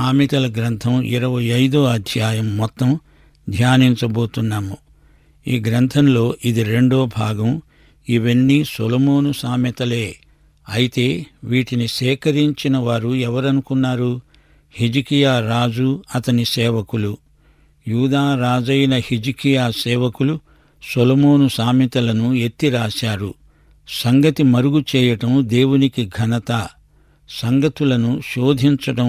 సామెతల గ్రంథం ఇరవై ఐదో అధ్యాయం మొత్తం ధ్యానించబోతున్నాము ఈ గ్రంథంలో ఇది రెండో భాగం ఇవన్నీ సొలమోను సామెతలే అయితే వీటిని సేకరించిన వారు ఎవరనుకున్నారు హిజికియా రాజు అతని సేవకులు యూదా రాజైన హిజికియా సేవకులు సొలమోను సామెతలను ఎత్తి రాశారు సంగతి మరుగు చేయటం దేవునికి ఘనత సంగతులను శోధించటం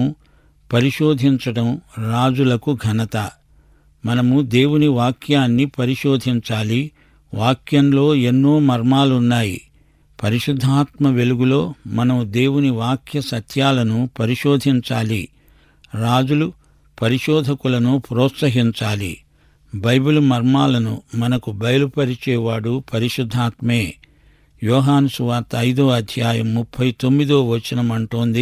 పరిశోధించటం రాజులకు ఘనత మనము దేవుని వాక్యాన్ని పరిశోధించాలి వాక్యంలో ఎన్నో మర్మాలున్నాయి పరిశుద్ధాత్మ వెలుగులో మనం దేవుని వాక్య సత్యాలను పరిశోధించాలి రాజులు పరిశోధకులను ప్రోత్సహించాలి బైబిల్ మర్మాలను మనకు బయలుపరిచేవాడు పరిశుద్ధాత్మే యోహాను సువార్త ఐదో అధ్యాయం ముప్పై తొమ్మిదో వచనం అంటోంది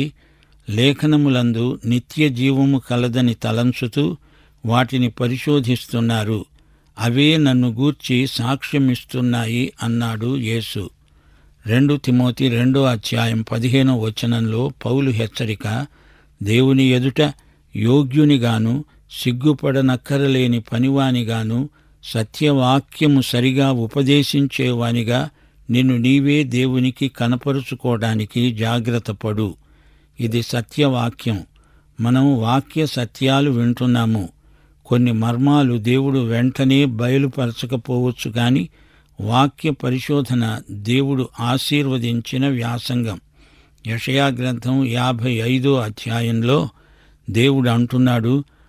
లేఖనములందు నిత్య జీవము కలదని తలంచుతూ వాటిని పరిశోధిస్తున్నారు అవే నన్ను గూర్చి సాక్ష్యమిస్తున్నాయి అన్నాడు యేసు రెండు తిమోతి రెండో అధ్యాయం పదిహేనో వచనంలో పౌలు హెచ్చరిక దేవుని ఎదుట యోగ్యునిగాను సిగ్గుపడనక్కరలేని పనివానిగాను సత్యవాక్యము సరిగా ఉపదేశించేవానిగా నిన్ను నీవే దేవునికి కనపరుచుకోవడానికి జాగ్రత్తపడు ఇది సత్యవాక్యం మనం వాక్య సత్యాలు వింటున్నాము కొన్ని మర్మాలు దేవుడు వెంటనే బయలుపరచకపోవచ్చు గాని వాక్య పరిశోధన దేవుడు ఆశీర్వదించిన వ్యాసంగం యషయా గ్రంథం యాభై ఐదో అధ్యాయంలో దేవుడు అంటున్నాడు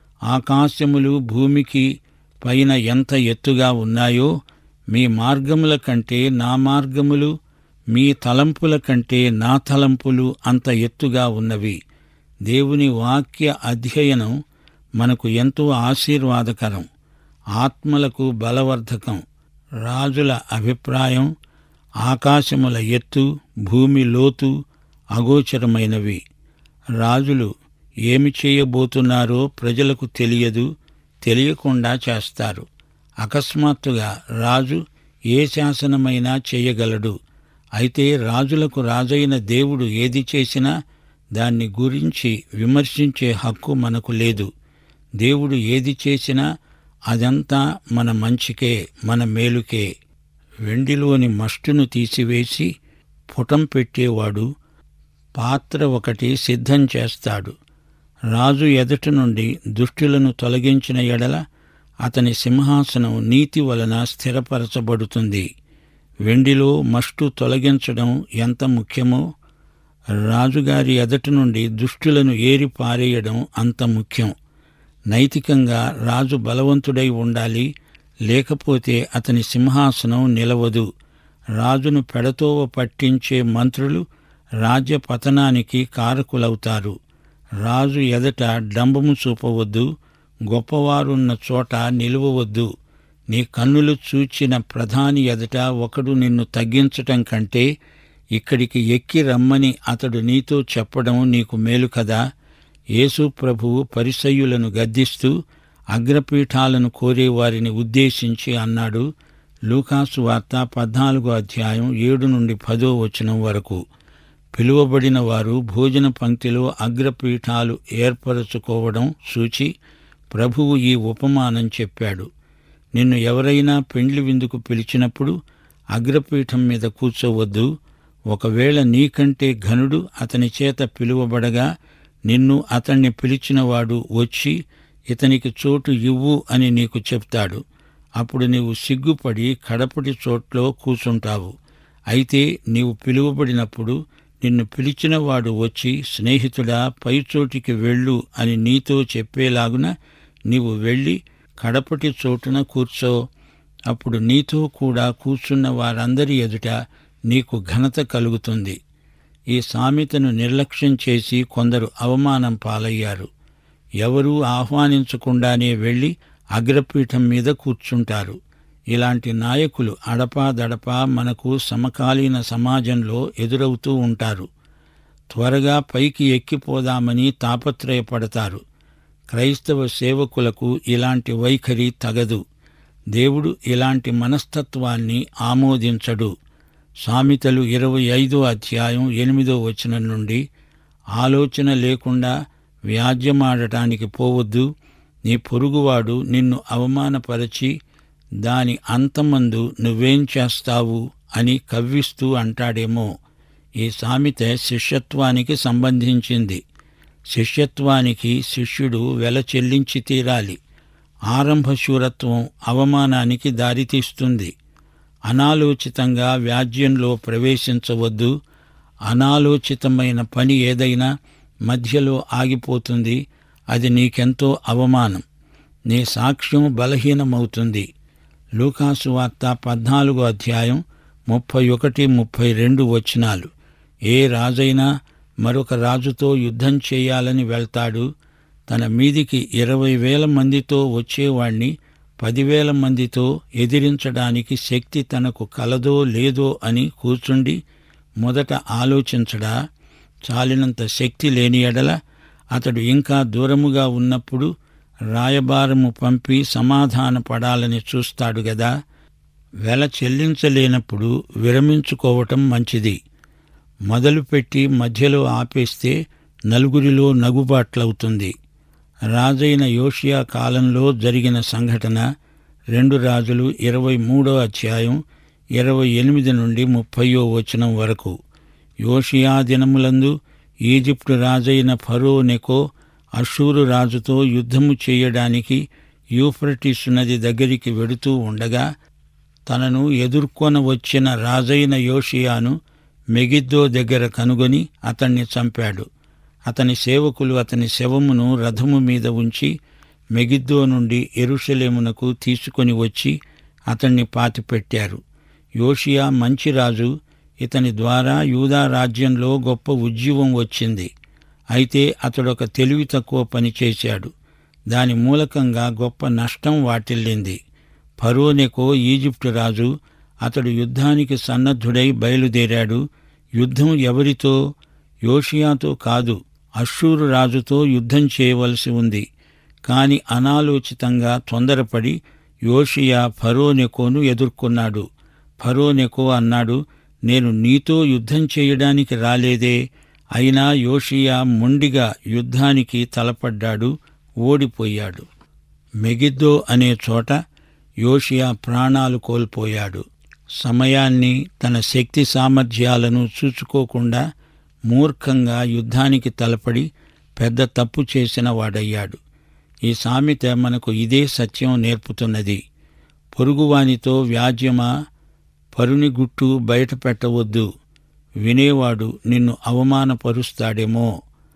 ఆకాశములు భూమికి పైన ఎంత ఎత్తుగా ఉన్నాయో మీ మార్గముల కంటే నా మార్గములు మీ తలంపుల కంటే నా తలంపులు అంత ఎత్తుగా ఉన్నవి దేవుని వాక్య అధ్యయనం మనకు ఎంతో ఆశీర్వాదకరం ఆత్మలకు బలవర్ధకం రాజుల అభిప్రాయం ఆకాశముల ఎత్తు భూమి లోతు అగోచరమైనవి రాజులు ఏమి చేయబోతున్నారో ప్రజలకు తెలియదు తెలియకుండా చేస్తారు అకస్మాత్తుగా రాజు ఏ శాసనమైనా చేయగలడు అయితే రాజులకు రాజైన దేవుడు ఏది చేసినా దాన్ని గురించి విమర్శించే హక్కు మనకు లేదు దేవుడు ఏది చేసినా అదంతా మన మంచికే మన మేలుకే వెండిలోని మస్టును తీసివేసి పుటం పెట్టేవాడు పాత్ర ఒకటి సిద్ధం చేస్తాడు రాజు ఎదుట నుండి దుష్టులను తొలగించిన ఎడల అతని సింహాసనం నీతి వలన స్థిరపరచబడుతుంది వెండిలో మస్టు తొలగించడం ఎంత ముఖ్యమో రాజుగారి ఎదటి నుండి దుష్టులను ఏరి పారేయడం అంత ముఖ్యం నైతికంగా రాజు బలవంతుడై ఉండాలి లేకపోతే అతని సింహాసనం నిలవదు రాజును పెడతోవ పట్టించే మంత్రులు రాజ్య పతనానికి కారకులవుతారు రాజు ఎదట డంబము చూపవద్దు గొప్పవారున్న చోట నిలువవద్దు నీ కన్నులు చూచిన ప్రధాని ఎదట ఒకడు నిన్ను తగ్గించటం కంటే ఇక్కడికి ఎక్కి రమ్మని అతడు నీతో చెప్పడం నీకు మేలు కదా యేసు ప్రభువు పరిసయ్యులను గద్దిస్తూ అగ్రపీఠాలను కోరేవారిని ఉద్దేశించి అన్నాడు లూకాసు వార్త పద్నాలుగో అధ్యాయం ఏడు నుండి పదో వచనం వరకు పిలువబడిన వారు భోజన పంక్తిలో అగ్రపీఠాలు ఏర్పరచుకోవడం సూచి ప్రభువు ఈ ఉపమానం చెప్పాడు నిన్ను ఎవరైనా పెండ్లి విందుకు పిలిచినప్పుడు అగ్రపీఠం మీద కూర్చోవద్దు ఒకవేళ నీకంటే ఘనుడు అతని చేత పిలువబడగా నిన్ను అతన్ని పిలిచినవాడు వచ్చి ఇతనికి చోటు ఇవ్వు అని నీకు చెప్తాడు అప్పుడు నీవు సిగ్గుపడి కడపటి చోట్లో కూర్చుంటావు అయితే నీవు పిలువబడినప్పుడు నిన్ను పిలిచినవాడు వచ్చి స్నేహితుడా పైచోటికి వెళ్ళు అని నీతో చెప్పేలాగున నీవు వెళ్ళి కడపటి చోటున కూర్చో అప్పుడు నీతో కూడా కూర్చున్న వారందరి ఎదుట నీకు ఘనత కలుగుతుంది ఈ సామెతను నిర్లక్ష్యం చేసి కొందరు అవమానం పాలయ్యారు ఎవరూ ఆహ్వానించకుండానే వెళ్ళి అగ్రపీఠం మీద కూర్చుంటారు ఇలాంటి నాయకులు అడపాదడపా మనకు సమకాలీన సమాజంలో ఎదురవుతూ ఉంటారు త్వరగా పైకి ఎక్కిపోదామని తాపత్రయపడతారు క్రైస్తవ సేవకులకు ఇలాంటి వైఖరి తగదు దేవుడు ఇలాంటి మనస్తత్వాన్ని ఆమోదించడు సామెతలు ఇరవై ఐదో అధ్యాయం ఎనిమిదో వచనం నుండి ఆలోచన లేకుండా వ్యాజ్యమాడటానికి పోవద్దు నీ పొరుగువాడు నిన్ను అవమానపరచి దాని అంతమందు నువ్వేం చేస్తావు అని కవ్విస్తూ అంటాడేమో ఈ సామెత శిష్యత్వానికి సంబంధించింది శిష్యత్వానికి శిష్యుడు వెల చెల్లించి తీరాలి ఆరంభ శూరత్వం అవమానానికి దారితీస్తుంది అనాలోచితంగా వ్యాజ్యంలో ప్రవేశించవద్దు అనాలోచితమైన పని ఏదైనా మధ్యలో ఆగిపోతుంది అది నీకెంతో అవమానం నీ సాక్ష్యం బలహీనమవుతుంది లూకాసు వార్త పద్నాలుగో అధ్యాయం ముప్పై ఒకటి ముప్పై రెండు వచనాలు ఏ రాజైనా మరొక రాజుతో యుద్ధం చేయాలని వెళ్తాడు తన మీదికి ఇరవై వేల మందితో వచ్చేవాణ్ణి పదివేల మందితో ఎదిరించడానికి శక్తి తనకు కలదో లేదో అని కూర్చుండి మొదట ఆలోచించడా చాలినంత శక్తి లేని ఎడల అతడు ఇంకా దూరముగా ఉన్నప్పుడు రాయబారము పంపి సమాధానపడాలని చూస్తాడు గదా వెల చెల్లించలేనప్పుడు విరమించుకోవటం మంచిది మొదలుపెట్టి మధ్యలో ఆపేస్తే నలుగురిలో నగుబాట్లవుతుంది రాజైన యోషియా కాలంలో జరిగిన సంఘటన రెండు రాజులు ఇరవై మూడో అధ్యాయం ఇరవై ఎనిమిది నుండి ముప్పయో వచనం వరకు యోషియా దినములందు ఈజిప్టు రాజైన ఫరో నెకో అషూరు రాజుతో యుద్ధము చేయడానికి యూఫ్రటిస్ నది దగ్గరికి వెడుతూ ఉండగా తనను ఎదుర్కొన వచ్చిన రాజైన యోషియాను మెగిద్దో దగ్గర కనుగొని అతన్ని చంపాడు అతని సేవకులు అతని శవమును రథము మీద ఉంచి మెగిద్దో నుండి ఎరుషలేమునకు తీసుకొని వచ్చి అతన్ని పాతిపెట్టారు యోషియా మంచి రాజు ఇతని ద్వారా యూదా రాజ్యంలో గొప్ప ఉజ్జీవం వచ్చింది అయితే అతడొక తెలివి తక్కువ పని చేశాడు దాని మూలకంగా గొప్ప నష్టం వాటిల్లింది ఫరోనెకో ఈజిప్టు రాజు అతడు యుద్ధానికి సన్నద్ధుడై బయలుదేరాడు యుద్ధం ఎవరితో యోషియాతో కాదు అశ్షూరు రాజుతో యుద్ధం చేయవలసి ఉంది కాని అనాలోచితంగా తొందరపడి యోషియా ఫరోనెకోను ఎదుర్కొన్నాడు ఫరోనెకో అన్నాడు నేను నీతో యుద్ధం చేయడానికి రాలేదే అయినా యోషియా మొండిగా యుద్ధానికి తలపడ్డాడు ఓడిపోయాడు మెగిద్దో అనే చోట యోషియా ప్రాణాలు కోల్పోయాడు సమయాన్ని తన శక్తి సామర్థ్యాలను చూచుకోకుండా మూర్ఖంగా యుద్ధానికి తలపడి పెద్ద తప్పు చేసిన వాడయ్యాడు ఈ సామెత మనకు ఇదే సత్యం నేర్పుతున్నది పొరుగువానితో వ్యాజ్యమా పరుని గుట్టు బయట పెట్టవద్దు వినేవాడు నిన్ను అవమానపరుస్తాడేమో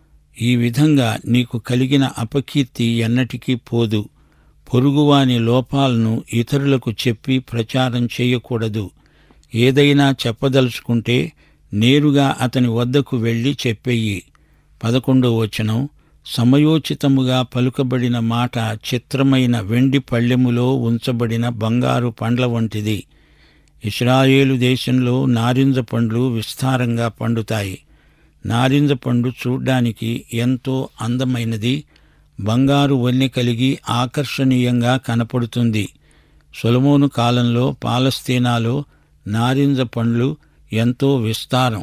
ఈ విధంగా నీకు కలిగిన అపకీర్తి ఎన్నటికీ పోదు పొరుగువాని లోపాలను ఇతరులకు చెప్పి ప్రచారం చేయకూడదు ఏదైనా చెప్పదలుచుకుంటే నేరుగా అతని వద్దకు వెళ్ళి చెప్పెయ్యి పదకొండో వచనం సమయోచితముగా పలుకబడిన మాట చిత్రమైన వెండి పళ్ళెములో ఉంచబడిన బంగారు పండ్ల వంటిది ఇస్రాయేలు దేశంలో నారింజ పండ్లు విస్తారంగా పండుతాయి నారింజ పండు చూడ్డానికి ఎంతో అందమైనది బంగారు వన్నె కలిగి ఆకర్షణీయంగా కనపడుతుంది సొలమోను కాలంలో పాలస్తీనాలో నారింజ పండ్లు ఎంతో విస్తారం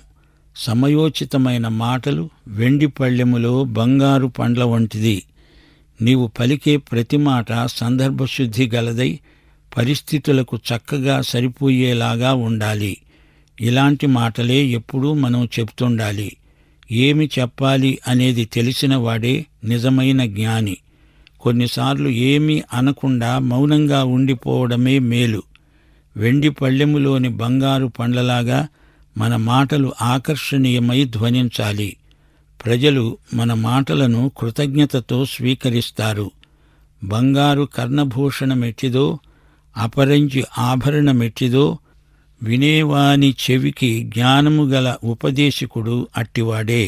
సమయోచితమైన మాటలు వెండి పళ్ళెములో బంగారు పండ్ల వంటిది నీవు పలికే ప్రతి మాట సందర్భశుద్ధి గలదై పరిస్థితులకు చక్కగా సరిపోయేలాగా ఉండాలి ఇలాంటి మాటలే ఎప్పుడూ మనం చెప్తుండాలి ఏమి చెప్పాలి అనేది తెలిసిన వాడే నిజమైన జ్ఞాని కొన్నిసార్లు ఏమీ అనకుండా మౌనంగా ఉండిపోవడమే మేలు వెండి పళ్ళెములోని బంగారు పండ్లలాగా మన మాటలు ఆకర్షణీయమై ధ్వనించాలి ప్రజలు మన మాటలను కృతజ్ఞతతో స్వీకరిస్తారు బంగారు కర్ణభూషణమెట్టిదో అపరంజి ఆభరణమెట్టిదో వినేవాని చెవికి జ్ఞానము గల ఉపదేశకుడు అట్టివాడే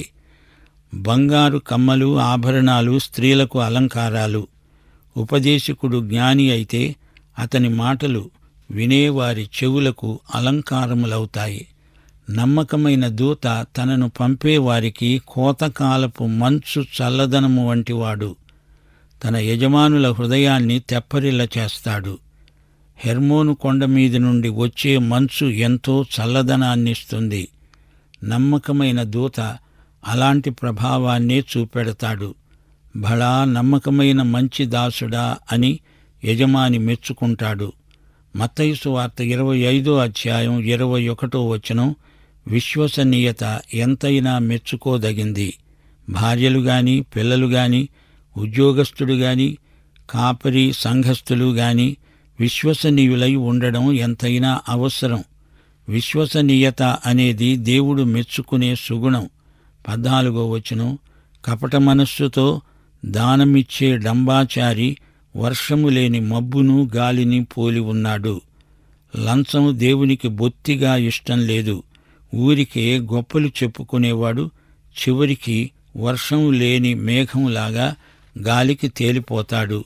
బంగారు కమ్మలు ఆభరణాలు స్త్రీలకు అలంకారాలు ఉపదేశకుడు జ్ఞాని అయితే అతని మాటలు వినేవారి చెవులకు అలంకారములవుతాయి నమ్మకమైన దూత తనను పంపేవారికి కోతకాలపు మంచు చల్లదనము వంటివాడు తన యజమానుల హృదయాన్ని తెప్పరిల్ల చేస్తాడు హెర్మోను కొండ మీద నుండి వచ్చే మంచు ఎంతో చల్లదనాన్నిస్తుంది నమ్మకమైన దూత అలాంటి ప్రభావాన్నే చూపెడతాడు భళా నమ్మకమైన మంచి దాసుడా అని యజమాని మెచ్చుకుంటాడు మత్తయిసు వార్త ఇరవై ఐదో అధ్యాయం ఇరవై ఒకటో వచనం విశ్వసనీయత ఎంతైనా మెచ్చుకోదగింది భార్యలు గాని పిల్లలు గాని ఉద్యోగస్తుడు గాని కాపరి సంఘస్థులు గాని విశ్వసనీయులై ఉండడం ఎంతైనా అవసరం విశ్వసనీయత అనేది దేవుడు మెచ్చుకునే సుగుణం పద్నాలుగో వచనం కపట మనస్సుతో దానమిచ్చే డంబాచారి వర్షము లేని మబ్బును గాలిని పోలి ఉన్నాడు లంచం దేవునికి బొత్తిగా ఇష్టం లేదు ఊరికే గొప్పలు చెప్పుకునేవాడు చివరికి వర్షం లేని మేఘంలాగా గాలికి తేలిపోతాడు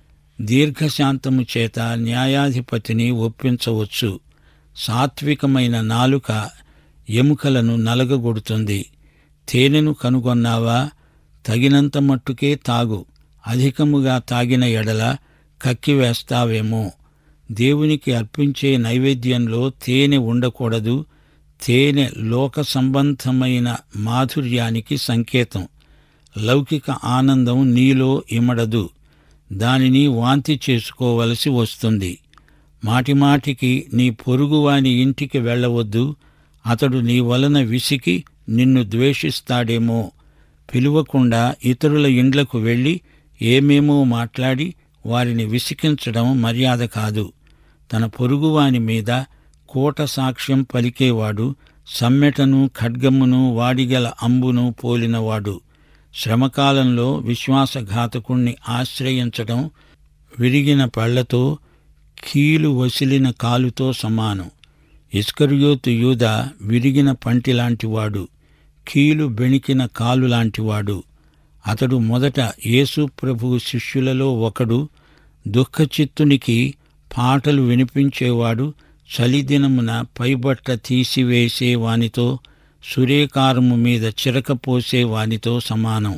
దీర్ఘశాంతము చేత న్యాయాధిపతిని ఒప్పించవచ్చు సాత్వికమైన నాలుక ఎముకలను నలగగొడుతుంది తేనెను కనుగొన్నావా తగినంత మట్టుకే తాగు అధికముగా తాగిన ఎడల కక్కివేస్తావేమో దేవునికి అర్పించే నైవేద్యంలో తేనె ఉండకూడదు తేనె లోక సంబంధమైన మాధుర్యానికి సంకేతం లౌకిక ఆనందం నీలో ఇమడదు దానిని వాంతి చేసుకోవలసి వస్తుంది మాటిమాటికి నీ పొరుగువాని ఇంటికి వెళ్ళవద్దు అతడు నీ వలన విసికి నిన్ను ద్వేషిస్తాడేమో పిలువకుండా ఇతరుల ఇండ్లకు వెళ్ళి ఏమేమో మాట్లాడి వారిని విసికించడం మర్యాద కాదు తన పొరుగువాని మీద కోట సాక్ష్యం పలికేవాడు సమ్మెటను ఖడ్గమును వాడిగల అంబును పోలినవాడు శ్రమకాలంలో విశ్వాసఘాతకుణ్ణి ఆశ్రయించడం విరిగిన పళ్లతో కీలు వసిలిన కాలుతో సమానం ఇస్కరియోతు యూద విరిగిన పంటిలాంటివాడు కీలు బెణికిన కాలు లాంటివాడు అతడు మొదట యేసు ప్రభువు శిష్యులలో ఒకడు దుఃఖచిత్తునికి పాటలు వినిపించేవాడు చలిదినమున పైబట్ట తీసివేసే వానితో సురేకారము మీద చిరకపోసే వానితో సమానం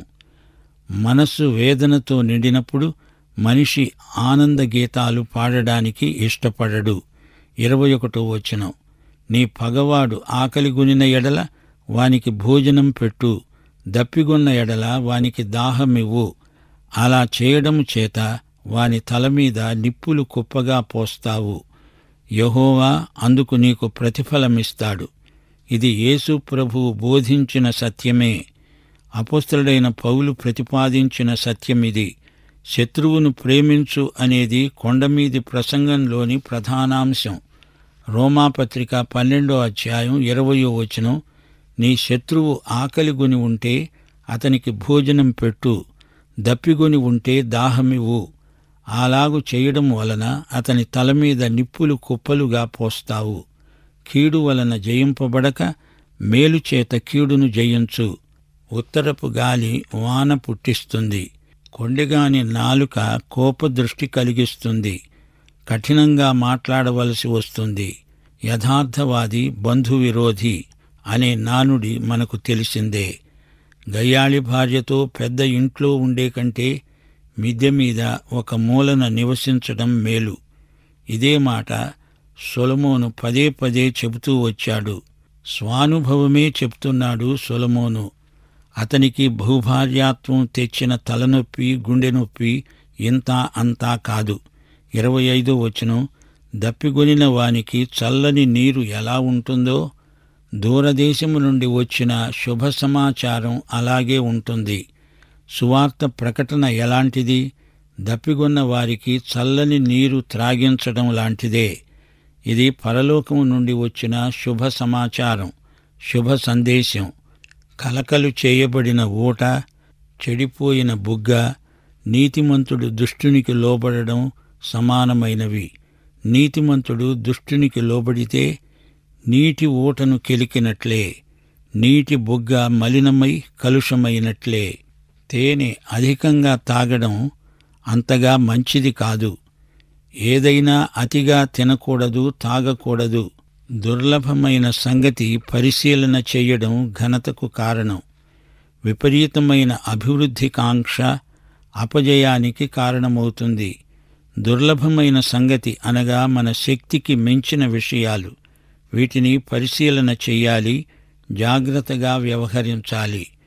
మనస్సు వేదనతో నిండినప్పుడు మనిషి ఆనంద గీతాలు పాడడానికి ఇష్టపడడు ఇరవై ఒకటో వచనం నీ పగవాడు ఆకలిగొనిన ఎడల వానికి భోజనం పెట్టు దప్పిగొన్న ఎడల వానికి దాహమివ్వు అలా చేయడం చేత వాని తల మీద నిప్పులు కుప్పగా పోస్తావు యహోవా అందుకు నీకు ప్రతిఫలమిస్తాడు ఇది యేసు ప్రభువు బోధించిన సత్యమే అపోస్తలుడైన పౌలు ప్రతిపాదించిన సత్యమిది శత్రువును ప్రేమించు అనేది కొండమీది ప్రసంగంలోని ప్రధానాంశం రోమాపత్రిక పన్నెండో అధ్యాయం ఇరవయో వచనం నీ శత్రువు ఆకలిగొని ఉంటే అతనికి భోజనం పెట్టు దప్పిగొని ఉంటే దాహమివ్వు అలాగు చేయడం వలన అతని తల మీద నిప్పులు కుప్పలుగా పోస్తావు కీడు వలన జయింపబడక మేలు చేత కీడును జయించు ఉత్తరపు గాలి వాన పుట్టిస్తుంది కొండెగాని నాలుక కోపదృష్టి కలిగిస్తుంది కఠినంగా మాట్లాడవలసి వస్తుంది యథార్థవాది బంధువిరోధి అనే నానుడి మనకు తెలిసిందే గయ్యాళి భార్యతో పెద్ద ఇంట్లో ఉండే కంటే మిద్దె మీద ఒక మూలన నివసించడం మేలు ఇదే మాట సొలమోను పదే పదే చెబుతూ వచ్చాడు స్వానుభవమే చెప్తున్నాడు సొలమోను అతనికి బహుభార్యాత్వం తెచ్చిన తలనొప్పి గుండె నొప్పి ఇంత అంతా కాదు ఇరవై ఐదో వచనం దప్పిగొనిన వానికి చల్లని నీరు ఎలా ఉంటుందో దూరదేశము నుండి వచ్చిన శుభ సమాచారం అలాగే ఉంటుంది సువార్త ప్రకటన ఎలాంటిది దప్పిగొన్న వారికి చల్లని నీరు త్రాగించడం లాంటిదే ఇది పరలోకము నుండి వచ్చిన శుభ సమాచారం శుభ సందేశం కలకలు చేయబడిన ఊట చెడిపోయిన బుగ్గ నీతిమంతుడు దుష్టునికి లోబడడం సమానమైనవి నీతిమంతుడు దుష్టునికి లోబడితే నీటి ఊటను కెలికినట్లే నీటి బుగ్గ మలినమై కలుషమైనట్లే తేనె అధికంగా తాగడం అంతగా మంచిది కాదు ఏదైనా అతిగా తినకూడదు తాగకూడదు దుర్లభమైన సంగతి పరిశీలన చేయడం ఘనతకు కారణం విపరీతమైన అభివృద్ధి కాంక్ష అపజయానికి కారణమవుతుంది దుర్లభమైన సంగతి అనగా మన శక్తికి మించిన విషయాలు వీటిని పరిశీలన చెయ్యాలి జాగ్రత్తగా వ్యవహరించాలి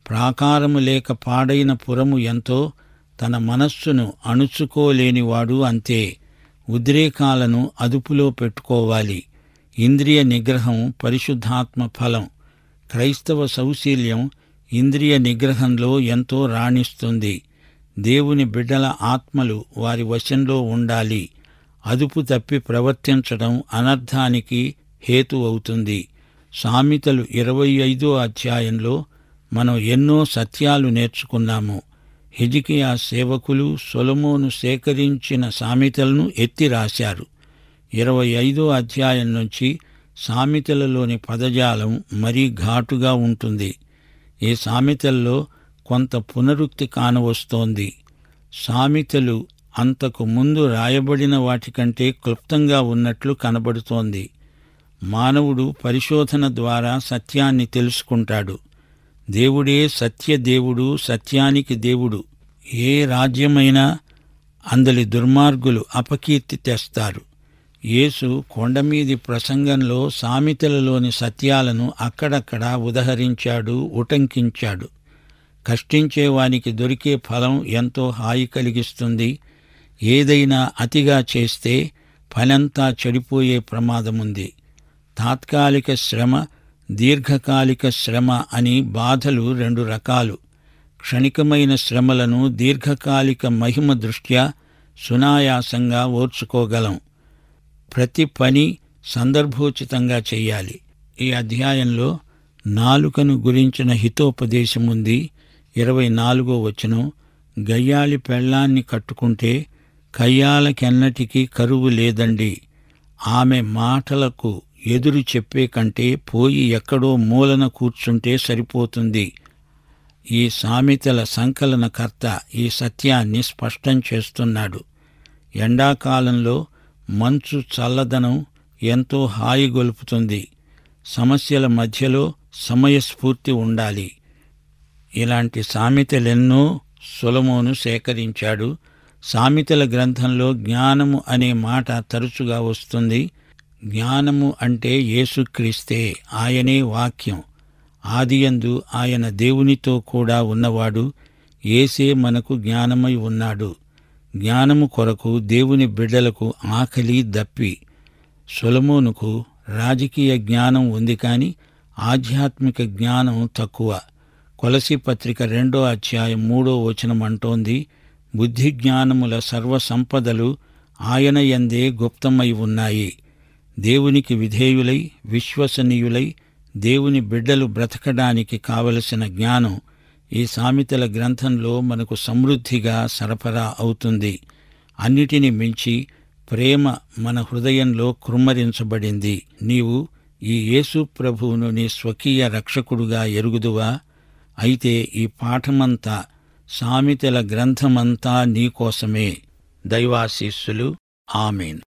ప్రాకారము లేక పాడైన పురము ఎంతో తన మనస్సును అణుచుకోలేనివాడు అంతే ఉద్రేకాలను అదుపులో పెట్టుకోవాలి ఇంద్రియ నిగ్రహం పరిశుద్ధాత్మ ఫలం క్రైస్తవ సౌశీల్యం ఇంద్రియ నిగ్రహంలో ఎంతో రాణిస్తుంది దేవుని బిడ్డల ఆత్మలు వారి వశంలో ఉండాలి అదుపు తప్పి ప్రవర్తించడం అనర్థానికి హేతు అవుతుంది సామెతలు ఇరవై ఐదో అధ్యాయంలో మనం ఎన్నో సత్యాలు నేర్చుకున్నాము హిజికియా సేవకులు సొలమోను సేకరించిన సామెతలను ఎత్తి రాశారు ఇరవై ఐదో అధ్యాయం నుంచి సామెతలలోని పదజాలం మరీ ఘాటుగా ఉంటుంది ఈ సామెతల్లో కొంత పునరుక్తి కానవస్తోంది సామెతలు అంతకు ముందు రాయబడిన వాటికంటే క్లుప్తంగా ఉన్నట్లు కనబడుతోంది మానవుడు పరిశోధన ద్వారా సత్యాన్ని తెలుసుకుంటాడు దేవుడే సత్యదేవుడు సత్యానికి దేవుడు ఏ రాజ్యమైనా అందలి దుర్మార్గులు అపకీర్తి తెస్తారు యేసు కొండమీది ప్రసంగంలో సామెతలలోని సత్యాలను అక్కడక్కడ ఉదహరించాడు ఉటంకించాడు కష్టించేవానికి దొరికే ఫలం ఎంతో హాయి కలిగిస్తుంది ఏదైనా అతిగా చేస్తే పనంతా చెడిపోయే ప్రమాదముంది తాత్కాలిక శ్రమ దీర్ఘకాలిక శ్రమ అని బాధలు రెండు రకాలు క్షణికమైన శ్రమలను దీర్ఘకాలిక మహిమ దృష్ట్యా సునాయాసంగా ఓర్చుకోగలం ప్రతి పని సందర్భోచితంగా చెయ్యాలి ఈ అధ్యాయంలో నాలుకను గురించిన హితోపదేశముంది ఇరవై నాలుగో వచనం గయ్యాళి పెళ్ళాన్ని కట్టుకుంటే కయ్యాలకెన్నటికీ కరువు లేదండి ఆమె మాటలకు ఎదురు చెప్పే కంటే పోయి ఎక్కడో మూలన కూర్చుంటే సరిపోతుంది ఈ సామెతల సంకలనకర్త ఈ సత్యాన్ని స్పష్టం చేస్తున్నాడు ఎండాకాలంలో మంచు చల్లదనం ఎంతో హాయి గొలుపుతుంది సమస్యల మధ్యలో సమయస్ఫూర్తి ఉండాలి ఇలాంటి సామెతలెన్నో సులమోను సేకరించాడు సామెతల గ్రంథంలో జ్ఞానము అనే మాట తరచుగా వస్తుంది జ్ఞానము అంటే యేసుక్రీస్తే ఆయనే వాక్యం ఆదియందు ఆయన దేవునితో కూడా ఉన్నవాడు ఏసే మనకు జ్ఞానమై ఉన్నాడు జ్ఞానము కొరకు దేవుని బిడ్డలకు ఆకలి దప్పి సొలమోనుకు రాజకీయ జ్ఞానం ఉంది కాని ఆధ్యాత్మిక జ్ఞానం తక్కువ కొలసి పత్రిక రెండో అధ్యాయం మూడో వచనం అంటోంది బుద్ధి జ్ఞానముల సర్వ సంపదలు ఆయన యందే గుప్తమై ఉన్నాయి దేవునికి విధేయులై విశ్వసనీయులై దేవుని బిడ్డలు బ్రతకడానికి కావలసిన జ్ఞానం ఈ సామెతల గ్రంథంలో మనకు సమృద్ధిగా సరఫరా అవుతుంది అన్నిటిని మించి ప్రేమ మన హృదయంలో కృమ్మరించబడింది నీవు ఈ యేసు ప్రభువును నీ స్వకీయ రక్షకుడుగా ఎరుగుదువా అయితే ఈ పాఠమంతా సామెతల గ్రంథమంతా నీకోసమే దైవాశీస్సులు ఆమెన్